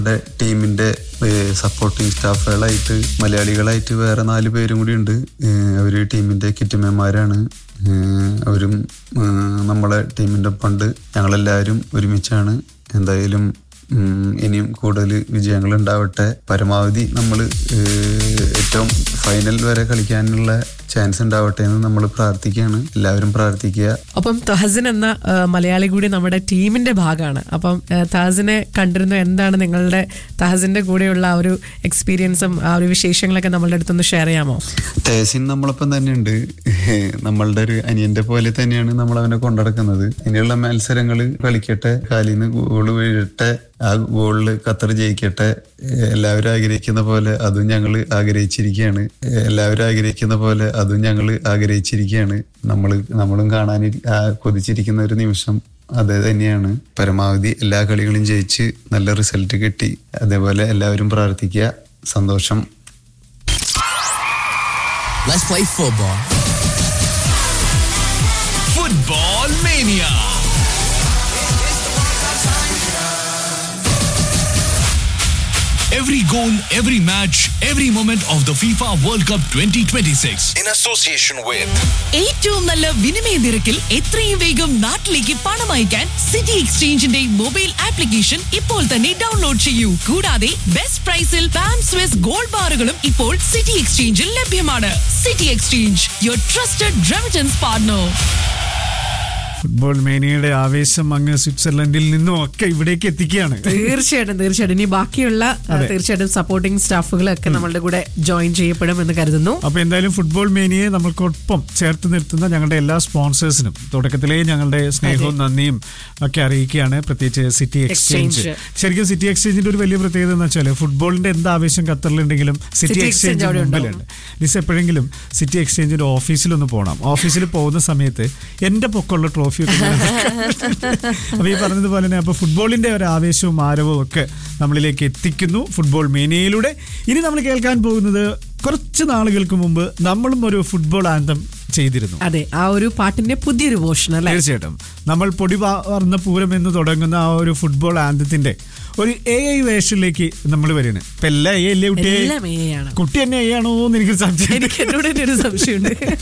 ഞങ്ങളുടെ ടീമിന്റെ സപ്പോർട്ടിംഗ് സ്റ്റാഫുകളായിട്ട് മലയാളികളായിട്ട് വേറെ നാല് പേരും കൂടി ഉണ്ട് അവർ ടീമിന്റെ കിറ്റുമേന്മാരാണ് ഏഹ് അവരും ഏഹ് നമ്മളെ ടീമിന്റെ പണ്ട് ഞങ്ങളെല്ലാവരും ഒരുമിച്ചാണ് എന്തായാലും ഉം, ഇനിയും കൂടുതൽ വിജയങ്ങൾ ഉണ്ടാവട്ടെ പരമാവധി നമ്മൾ ഏറ്റവും ഫൈനൽ വരെ കളിക്കാനുള്ള ചാൻസ് ഉണ്ടാവട്ടെ എന്ന് നമ്മൾ പ്രാർത്ഥിക്കുകയാണ് എല്ലാവരും പ്രാർത്ഥിക്കുക അപ്പം തഹസിൻ എന്ന ആ, മലയാളി കൂടി നമ്മുടെ ടീമിന്റെ ഭാഗമാണ് അപ്പം ആ, തഹസിനെ കണ്ടിരുന്നു എന്താണ് നിങ്ങളുടെ തഹസിന്റെ കൂടെയുള്ള ആ ഒരു എക്സ്പീരിയൻസും ആ ഒരു വിശേഷങ്ങളൊക്കെ നമ്മളുടെ അടുത്തൊന്ന് ഷെയർ ചെയ്യാമോ തേസിൻ നമ്മളൊപ്പം തന്നെയുണ്ട് നമ്മളുടെ ഒരു അനിയന്റെ പോലെ തന്നെയാണ് നമ്മൾ അവനെ കൊണ്ടുനടക്കുന്നത് ഇനിയുള്ള മത്സരങ്ങൾ കളിക്കട്ടെ കാലിൽ നിന്ന് ഗോള് വീഴട്ടെ ആ ഗോളില് ഖത്തർ ജയിക്കട്ടെ എല്ലാവരും ആഗ്രഹിക്കുന്ന പോലെ അതും ഞങ്ങൾ ആഗ്രഹിച്ചിരിക്കുകയാണ് എല്ലാവരും ആഗ്രഹിക്കുന്ന പോലെ അതും ഞങ്ങൾ ആഗ്രഹിച്ചിരിക്കുകയാണ് നമ്മൾ നമ്മളും കാണാൻ ആ കൊതിച്ചിരിക്കുന്ന ഒരു നിമിഷം അത് തന്നെയാണ് പരമാവധി എല്ലാ കളികളും ജയിച്ച് നല്ല റിസൾട്ട് കിട്ടി അതേപോലെ എല്ലാവരും പ്രാർത്ഥിക്കുക സന്തോഷം Let's play football. Football Mania. Every goal, every match, every moment of the FIFA World Cup 2026. in association with ഏറ്റവും നല്ല വിനിമയ നിരക്കിൽ എത്രയും വേഗം നാട്ടിലേക്ക് പണം അയക്കാൻ സിറ്റി എക്സ്ചേഞ്ചിന്റെ മൊബൈൽ ആപ്ലിക്കേഷൻ ഇപ്പോൾ തന്നെ ഡൗൺലോഡ് ചെയ്യൂ കൂടാതെ ബെസ്റ്റ് പ്രൈസിൽ പാം സ്വിസ് ഗോൾഡ് ബാറുകളും ഇപ്പോൾ സിറ്റി എക്സ്ചേഞ്ചിൽ ലഭ്യമാണ് City Exchange your trusted remittance partner football മേനിയുടെ ആവേശം അങ്ങ് സ്വിറ്റ്സർലൻഡിൽ നിന്നും ഒക്കെ ഇവിടേക്ക് എത്തിക്കുകയാണ് തീർച്ചയായിട്ടും തീർച്ചയായിട്ടും ഇനി ബാക്കിയുള്ള ആ, തീർച്ചയായിട്ടും സപ്പോർട്ടിംഗ് സ്റ്റാഫുകളൊക്കെ നമ്മളുടെ കൂടെ ജോയിൻ ചെയ്യപ്പെടും എന്ന് കരുതുന്നു അപ്പൊ എന്തായാലും ഫുട്ബോൾ മേനിയെ നമ്മൾക്കൊപ്പം ചേർത്ത് നിർത്തുന്ന ഞങ്ങളുടെ എല്ലാ സ്പോൺസേഴ്സിനും തുടക്കത്തിലേ ഞങ്ങളുടെ സ്നേഹവും നന്ദിയും ഒക്കെ അറിയിക്കുകയാണ് പ്രത്യേകിച്ച് സിറ്റി എക്സ്ചേഞ്ച് Exchange. ശരിക്കും സിറ്റി എക്സ്ചേഞ്ചിന്റെ ഒരു വലിയ പ്രത്യേകത എന്ന് വെച്ചാൽ ഫുട്ബോളിന്റെ എന്ത് ആവേശം ഖത്തറിലുണ്ടെങ്കിലും സിറ്റി City Exchange എക്സ്ചേഞ്ച് അവിടെ മുമ്പിലുണ്ട് ലിസ് എപ്പോഴെങ്കിലും സിറ്റി എക്സ്ചേഞ്ചിന്റെ ഓഫീസിലൊന്ന് പോകണം ഓഫീസിൽ പോകുന്ന സമയത്ത് എന്റെ പൊക്കമുള്ള ട്രോഫി ഒക്കെ ഞാൻ അപ്പൊ ഈ പറഞ്ഞതുപോലെ തന്നെ അപ്പൊ ഫുട്ബോളിന്റെ ഒരു ആവേശവും ആരവവും ഒക്കെ നമ്മളിലേക്ക് എത്തിക്കുന്നു ഫുട്ബോൾ മേനിയയിലൂടെ ഇനി നമ്മൾ കേൾക്കാൻ പോകുന്നത് കുറച്ച് നാളുകൾക്ക് മുമ്പ് നമ്മളും ഒരു ഫുട്ബോൾ ആന്തം ചെയ്തിരുന്നു അതെ ആ ഒരു പാട്ടിന്റെ പുതിയൊരു വേർഷൻ അല്ലെ തീർച്ചയായിട്ടും നമ്മൾ പൊടി വാർന്ന പൂരം എന്ന് തുടങ്ങുന്ന ആ ഒരു ഫുട്ബോൾ ആന്തത്തിന്റെ ഒരു എ ഐ വേഷനിലേക്ക് നമ്മൾ വരുന്നത് ഇപ്പൊ എല്ലാ എ അല്ലേ കുട്ടിയെ എല്ലാം AI ആണ്. കുട്ടി തന്നെ എ ആണോ എന്ന് എനിക്ക് സംശയം എനിക്ക് എന്നോട് തന്നെ ഒരു സംശയമുണ്ട്